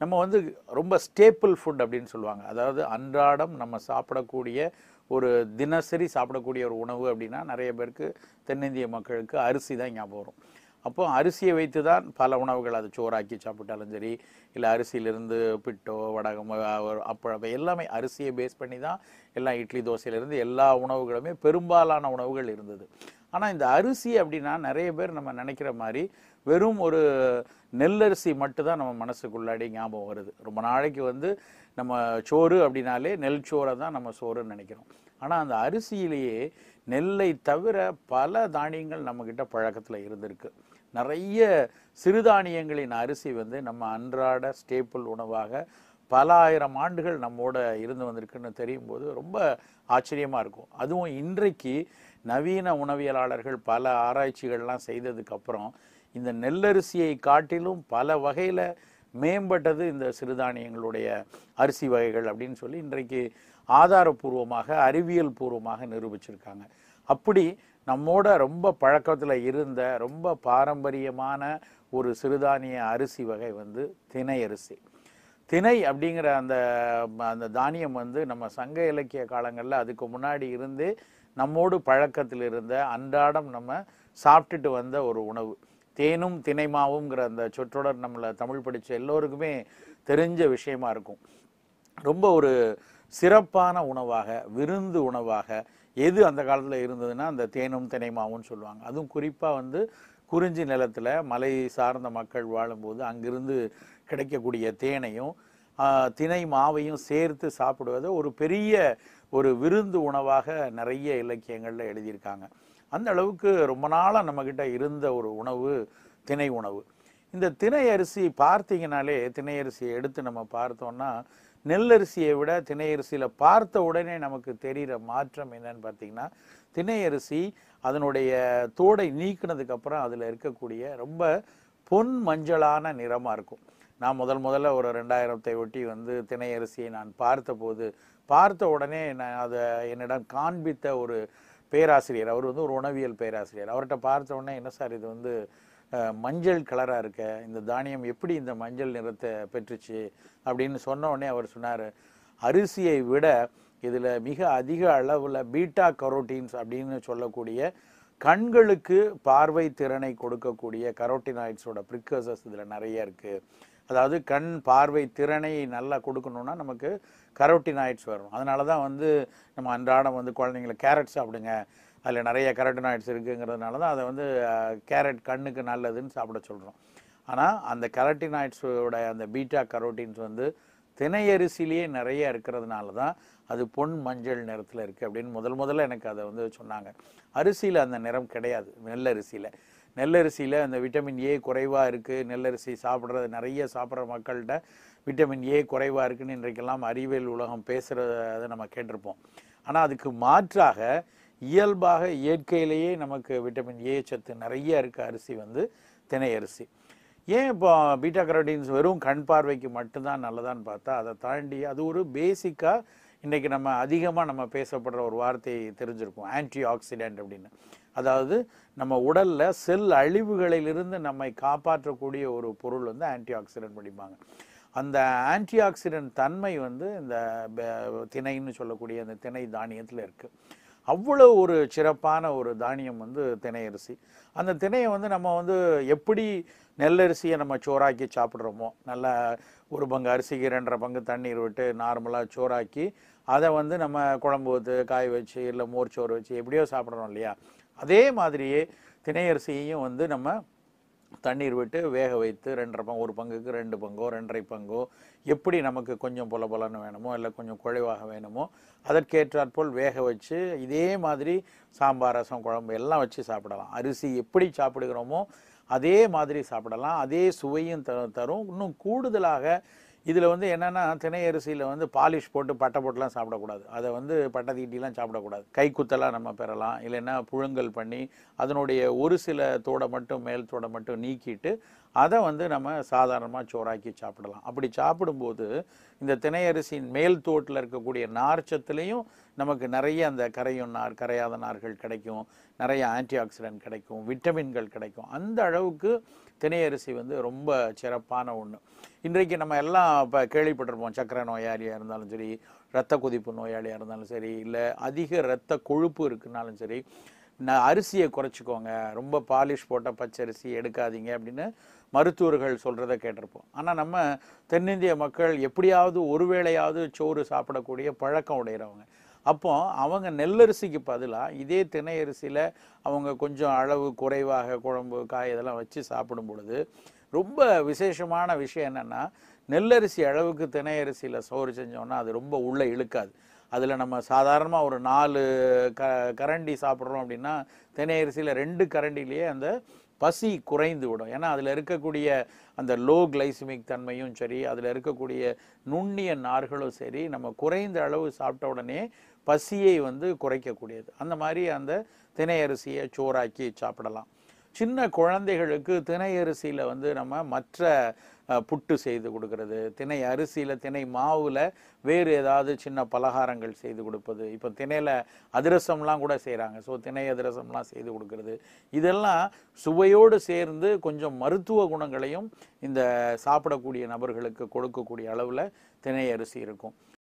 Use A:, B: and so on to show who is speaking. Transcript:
A: நம்ம வந்து ரொம்ப ஸ்டேப்பிள் ஃபுட் அப்படின்னு சொல்லுவாங்க அதாவது அன்றாடம் நம்ம சாப்பிடக்கூடிய ஒரு தினசரி சாப்பிடக்கூடிய ஒரு உணவு அப்படின்னா நிறைய பேருக்கு தென்னிந்திய மக்களுக்கு அரிசி தான் ஞாபகம் வரும் அப்போ அரிசியை வைத்து தான் பல உணவுகள் அது சோறாக்கி சாப்பிட்டாலும் சரி இல்லை அரிசியிலிருந்து பிட்டோ வடகம் அஹ், அப்பளம் எல்லாமே அரிசியை பேஸ் பண்ணி தான் எல்லாம் இட்லி தோசையிலிருந்து எல்லா உணவுகளுமே பெரும்பாலான உணவுகள் இருந்தது ஆனால் இந்த அரிசி அப்படின்னா நிறைய பேர் நம்ம நினைக்கிற மாதிரி வெறும் ஒரு நெல்லரிசி மட்டும்தான் நம்ம மனசுக்குள்ளாடி ஞாபகம் வருது ரொம்ப நாளைக்கு வந்து நம்ம சோறு அப்படின்னாலே நெல் சோறை தான் நம்ம சோறுன்னு நினைக்கிறோம் ஆனால் அந்த அரிசியிலேயே நெல்லை தவிர பல தானியங்கள் நம்மக்கிட்ட பழக்கத்தில் இருந்திருக்கு நிறைய சிறுதானியங்களின் அரிசி வந்து நம்ம அன்றாட ஸ்டேப்பிள் உணவாக பல ஆயிரம் ஆண்டுகள் நம்மோட இருந்து வந்திருக்குன்னு தெரியும் போது ரொம்ப ஆச்சரியமாக இருக்கும் அதுவும் இன்றைக்கு நவீன உணவியலாளர்கள் பல ஆராய்ச்சிகள்லாம் செய்ததுக்கு அப்புறம் இந்த நெல்லரிசியை காட்டிலும் பல வகையில் மேம்பட்டது இந்த சிறுதானியங்களுடைய அரிசி வகைகள் அப்படின்னு சொல்லி இன்றைக்கு ஆதாரபூர்வமாக அறிவியல் பூர்வமாக நிரூபிச்சிருக்காங்க அப்படி நம்மோட ரொம்ப பழக்கத்தில் இருந்த ரொம்ப பாரம்பரியமான ஒரு சிறுதானிய அரிசி வகை வந்து திணை அரிசி திணை அப்படிங்கிற அந்த அந்த தானியம் வந்து நம்ம சங்க இலக்கிய காலங்களில் அதுக்கு முன்னாடி இருந்தே நம்மோடு பழக்கத்தில் இருந்த அன்றாடம் நம்ம சாப்பிட்டுட்டு வந்த ஒரு உணவு தேனும் திணைமாவுங்கிற அந்த சொற்றொடர் நம்மளை தமிழ் படித்த எல்லோருக்குமே தெரிஞ்ச விஷயமா இருக்கும் ரொம்ப ஒரு சிறப்பான உணவாக விருந்து உணவாக எது அந்த காலத்தில் இருந்ததுன்னா அந்த தேனும் தினைமாவும் சொல்லுவாங்க அதுவும் குறிப்பாக வந்து குறிஞ்சி நிலத்தில் மலை சார்ந்த மக்கள் வாழும்போது அங்கிருந்து கிடைக்கக்கூடிய தேனையும் ஆஹ், தினை மாவையும் சேர்த்து சாப்பிடுவதை ஒரு பெரிய ஒரு விருந்து உணவாக நிறைய இலக்கியங்களில் எழுதியிருக்காங்க அந்த அளவுக்கு ரொம்ப நாளாக நம்மக்கிட்ட இருந்த ஒரு உணவு திணை உணவு இந்த திணை அரிசி பார்த்தீங்கனாலே திணை அரிசியை எடுத்து நம்ம பார்த்தோம்னா நெல்லரிசியை விட திணை அரிசியில் பார்த்த உடனே நமக்கு தெரிகிற மாற்றம் என்னன்னு பார்த்தீங்கன்னா திணை அரிசி அதனுடைய தோடை நீக்கினதுக்கு அப்புறம் அதில் இருக்கக்கூடிய ரொம்ப பொன் மஞ்சளான நிறமாக இருக்கும் நான் முதல் முதல்ல ஒரு ரெண்டாயிரத்தை ஒட்டி வந்து திணை அரிசியை நான் பார்த்தபோது பார்த்த உடனே நான் அதை என்னிடம் காண்பித்த ஒரு பேராசிரியர் அவர் வந்து ஒரு உணவியல் பேராசிரியர் அவர்கிட்ட பார்த்த உடனே என்ன சார் இது வந்து அஹ், மஞ்சள் கலராக இருக்க இந்த தானியம் எப்படி இந்த மஞ்சள் நிறத்தை பெற்றுச்சு அப்படின்னு சொன்ன உடனே அவர் சொன்னார் அரிசியை விட இதில் மிக அதிக அளவில் பீட்டா கரோட்டீன்ஸ் அப்படின்னு சொல்லக்கூடிய கண்களுக்கு பார்வை திறனை கொடுக்கக்கூடிய கரோட்டினாய்ட்ஸோட ப்ரிக்கர்சஸ் இதில் நிறைய இருக்குது அதாவது கண் பார்வை திறனை நல்லா கொடுக்கணும்னா நமக்கு கரோட்டினாய்ட்ஸ் வரும் அதனால தான் வந்து நம்ம அன்றாடம் வந்து குழந்தைங்களை கேரட் சாப்பிடுங்க அதில் நிறைய கரோட்டினாய்ட்ஸ் இருக்குங்கிறதுனால தான் அதை வந்து கேரட் கண்ணுக்கு நல்லதுன்னு சாப்பிட சொல்கிறோம் ஆனால் அந்த கரோட்டினாய்ட்ஸோட அந்த பீட்டா கரோட்டின்ஸ் வந்து திணை அரிசிலேயே நிறைய இருக்கிறதுனால தான் அது பொன் மஞ்சள் நிறத்தில் இருக்குது அப்படின்னு முதல் முதல்ல எனக்கு அதை வந்து சொன்னாங்க அரிசியில் அந்த நிறம் கிடையாது நெல்லரிசியில் நெல்லரிசியில் அந்த விட்டமின் ஏ குறைவாக இருக்குது நெல்லரிசி சாப்பிட்றது நிறைய சாப்பிட்ற மக்கள்கிட்ட விட்டமின் ஏ குறைவாக இருக்குன்னு இன்றைக்கெல்லாம் அறிவியல் உலகம் பேசுகிறத நம்ம கேட்டிருப்போம் ஆனால் அதுக்கு மாற்றாக இயல்பாக இயற்கையிலேயே நமக்கு விட்டமின் ஏ சத்து நிறைய இருக்க அரிசி வந்து திணை அரிசி ஏன் இப்போ பீட்டா கரோட்டின்ஸ் வெறும் கண் பார்வைக்கு மட்டும்தான் நல்லதான்னு பார்த்தா அதை தாண்டி அது ஒரு பேசிக்காக இன்றைக்கி நம்ம அதிகமாக நம்ம பேசப்படுற ஒரு வார்த்தை தெரிஞ்சிருக்கும் ஆன்டி ஆக்சிடென்ட் அப்படின்னு அதாவது நம்ம உடலில் செல் அழிவுகளிலிருந்து நம்மை காப்பாற்றக்கூடிய ஒரு பொருள் வந்து ஆன்டி ஆக்சிடென்ட் படிப்பாங்க அந்த ஆன்டி ஆக்சிடென்ட் தன்மை வந்து இந்த ப- திணைன்னு சொல்லக்கூடிய அந்த திணை தானியத்தில் இருக்குது அவ்வளோ ஒரு சிறப்பான ஒரு தானியம் வந்து திணை அரிசி அந்த திணையை வந்து நம்ம வந்து எப்படி நெல்லரிசியை நம்ம சோறாக்கி சாப்பிட்றோமோ நல்லா ஒரு பங்கு அரிசிக்கு ரெண்டரை பங்கு தண்ணீர் விட்டு நார்மலாக சோறாக்கி அதை வந்து நம்ம குழம்பு ஊற்று காய வச்சு இல்லை மோர் சோறு வச்சு எப்படியோ சாப்பிட்றோம் இல்லையா அதே மாதிரியே திணை அரிசியையும் வந்து நம்ம தண்ணீர் விட்டு வேக வைத்து ரெண்டரை பங்கு ஒரு பங்குக்கு ரெண்டு பங்கோ ரெண்டரை பங்கோ எப்படி நமக்கு கொஞ்சம் பொல பொலன்னு வேணுமோ இல்லை கொஞ்சம் குழைவாக வேணுமோ அதற்கேற்றாற்போல் வேக வச்சு இதே மாதிரி சாம்பார் ரசம் குழம்பு எல்லாம் வச்சு சாப்பிடலாம் அரிசி எப்படி சாப்பிடுகிறோமோ அதே மாதிரி சாப்பிடலாம் அதே சுவையும் த தரும் இன்னும் கூடுதலாக இதில் வந்து என்னென்னா திணை அரிசியில் வந்து பாலிஷ் போட்டு பட்டை போட்டுலாம் சாப்பிடக்கூடாது அதை வந்து பட்டை தீட்டிலாம் சாப்பிடக்கூடாது கைக்குத்தலாக நம்ம பெறலாம் இல்லைன்னா புழுங்கல் பண்ணி அதனுடைய ஒரு சில தோடை மட்டும் மேல் தோடை மட்டும் நீக்கிட்டு அதை வந்து நம்ம சாதாரணமாக சோறாக்கி சாப்பிடலாம் அப்படி சாப்பிடும்போது இந்த திணை அரிசியின் மேல் தோட்டில் இருக்கக்கூடிய நார்ச்சத்துலேயும் நமக்கு நிறைய அந்த கரையும் நார் கரையாத நார்கள் கிடைக்கும் நிறைய ஆன்டி ஆக்சிடென்ட் கிடைக்கும் விட்டமின்கள் கிடைக்கும் அந்த அளவுக்கு திணை அரிசி வந்து ரொம்ப சிறப்பான ஒன்று இன்றைக்கு நம்ம எல்லாம் இப்போ கேள்விப்பட்டிருப்போம் சக்கரை நோயாளியாக இருந்தாலும் சரி இரத்த கொதிப்பு நோயாளியாக இருந்தாலும் சரி இல்லை அதிக இரத்த கொழுப்பு இருக்குனாலும் சரி நான் அரிசியை குறைச்சிக்கோங்க ரொம்ப பாலிஷ் போட்ட பச்சரிசி எடுக்காதீங்க அப்படின்னு மருத்துவர்கள் சொல்கிறத கேட்டிருப்போம் ஆனால் நம்ம தென்னிந்திய மக்கள் எப்படியாவது ஒரு வேளையாவது சோறு சாப்பிடக்கூடிய பழக்கம் உடையறவங்க அப்போ அவங்க நெல்லரிசிக்கு பதிலாக இதே திணை அரிசியில் அவங்க கொஞ்சம் அளவு குறைவாக குழம்பு காய் இதெல்லாம் வச்சு சாப்பிடும் பொழுது ரொம்ப விசேஷமான விஷயம் என்னென்னா நெல்லரிசி அளவுக்கு திணை அரிசியில் சோறு செஞ்சோம்னா அது ரொம்ப உள்ளே இழுக்காது அதில் நம்ம சாதாரணமாக ஒரு நாலு க கரண்டி சாப்பிட்றோம் அப்படின்னா திணை அரிசியில் ரெண்டு கரண்டிலேயே அந்த பசி குறைந்து விடும் ஏன்னா அதில் இருக்கக்கூடிய அந்த லோ கிளைசிமிக் தன்மையும் சரி அதில் இருக்கக்கூடிய நுண்ணிய நார்களும் சரி நம்ம குறைந்த அளவு சாப்பிட்ட உடனே பசியை வந்து குறைக்கக்கூடியது அந்த மாதிரி அந்த திணை அரிசியை சோறாக்கி சாப்பிடலாம் சின்ன குழந்தைகளுக்கு திணை அரிசியில் வந்து நம்ம மற்ற அஹ், புட்டு செய்து கொடுக்கறது திணை அரிசியில் திணை மாவில் வேறு ஏதாவது சின்ன பலகாரங்கள் செய்து கொடுப்பது இப்போ திணையில் அதிரசம்லாம் கூட செய்கிறாங்க ஸோ திணை அதிரசம்லாம் செய்து கொடுக்கறது இதெல்லாம் சுவையோடு சேர்ந்து கொஞ்சம் மருத்துவ குணங்களையும் இந்த சாப்பிடக்கூடிய நபர்களுக்கு கொடுக்கக்கூடிய அளவில் திணை அரிசி இருக்கும்